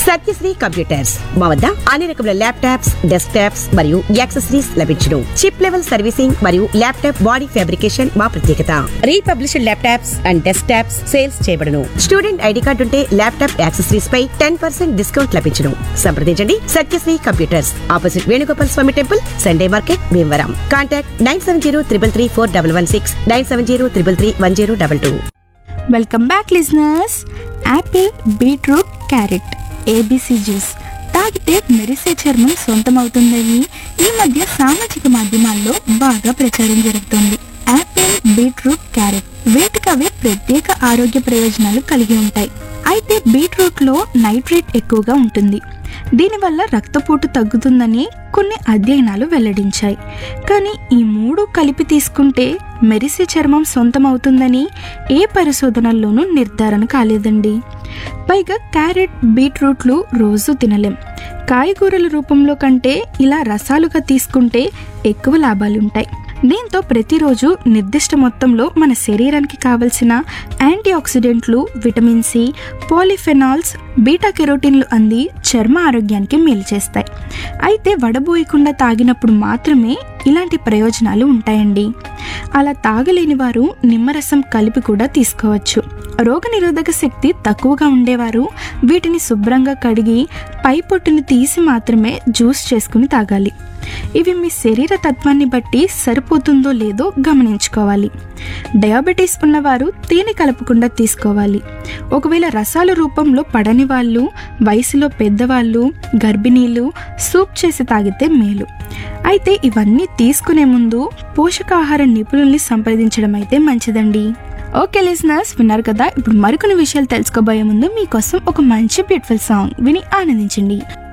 Satyasri computers మా వద్ద అన్ని రకముల ల్యాప్టాప్స్ డెస్క్ టాప్స్ మరియు యాక్సెసరీస్ లభించును చిప్ లెవెల్ సర్వీసింగ్ మరియు ల్యాప్టాప్ బాడీ ఫ్యాబ్రికేషన్ మా ప్రత్యేకత republished laptops and desktops sales చేయబడును స్టూడెంట్ ఐడి కార్డు ఉంటే ల్యాప్టాప్ యాక్సెసరీస్ పై టెన్ పర్సెంట్ డిస్కౌంట్ లభించును సంప్రదించండి Satyasri computers opposite Venugopal Swamy temple Sunday market Bhimavaram contact nine seven zero triple three four double one six nine seven zero triple three one zero double two welcome back listeners Apple beetroot carrot ABC juice తాగితే మెరిసే చర్మం సొంతమవుతుందని ఈ మధ్య సామాజిక మాధ్యమాల్లో బాగా ప్రచారం జరుగుతోంది యాపిల్ బీట్రూట్ క్యారెట్ వీటికవే ప్రత్యేక ఆరోగ్య ప్రయోజనాలు కలిగి ఉంటాయి అయితే బీట్రూట్లో నైట్రేట్ ఎక్కువగా ఉంటుంది దీనివల్ల రక్తపోటు తగ్గుతుందని కొన్ని అధ్యయనాలు వెల్లడించాయి కానీ ఈ మూడు కలిపి తీసుకుంటే మెరిసే చర్మం సొంతమవుతుందని ఏ పరిశోధనల్లోనూ నిర్ధారణ కాలేదండి పైగా క్యారెట్ బీట్రూట్లు రోజు తినలేం కాయగూరల రూపంలో కంటే ఇలా రసాలుగా తీసుకుంటే ఎక్కువ లాభాలుంటాయి దీంతో ప్రతిరోజు నిర్దిష్ట మొత్తంలో మన శరీరానికి కావలసిన యాంటీ ఆక్సిడెంట్లు విటమిన్ సి పాలిఫెనాల్స్ బీటా కెరోటిన్లు అంది చర్మ ఆరోగ్యానికి మేలు చేస్తాయి అయితే వడబోయకుండా తాగినప్పుడు మాత్రమే ఇలాంటి ప్రయోజనాలు ఉంటాయండి అలా తాగలేని వారు నిమ్మరసం కలిపి కూడా తీసుకోవచ్చు రోగనిరోధక శక్తి తక్కువగా ఉండేవారు వీటిని శుభ్రంగా కడిగి పై పొట్టుని తీసి మాత్రమే జ్యూస్ చేసుకుని తాగాలి ఇవి మీ శరీర తత్వాన్ని బట్టి సరిపోతుందో లేదో గమనించుకోవాలి డయాబెటీస్ ఉన్నవారు తేనె కలపకుండా తీసుకోవాలి ఒకవేళ రసాల రూపంలో పడని వాళ్ళు వయసులో పెద్దవాళ్ళు గర్భిణీలు సూప్ చేసి తాగితే మేలు అయితే ఇవన్నీ తీసుకునే ముందు పోషకాహార నిపుణుల్ని సంప్రదించడం అయితే మంచిదండి ఓకే లిజనర్స్ విన్నారు కదా ఇప్పుడు మరికొన్ని విషయాలు తెలుసుకోబోయే ముందు మీకోసం ఒక మంచి బ్యూటిఫుల్ సాంగ్ విని ఆనందించండి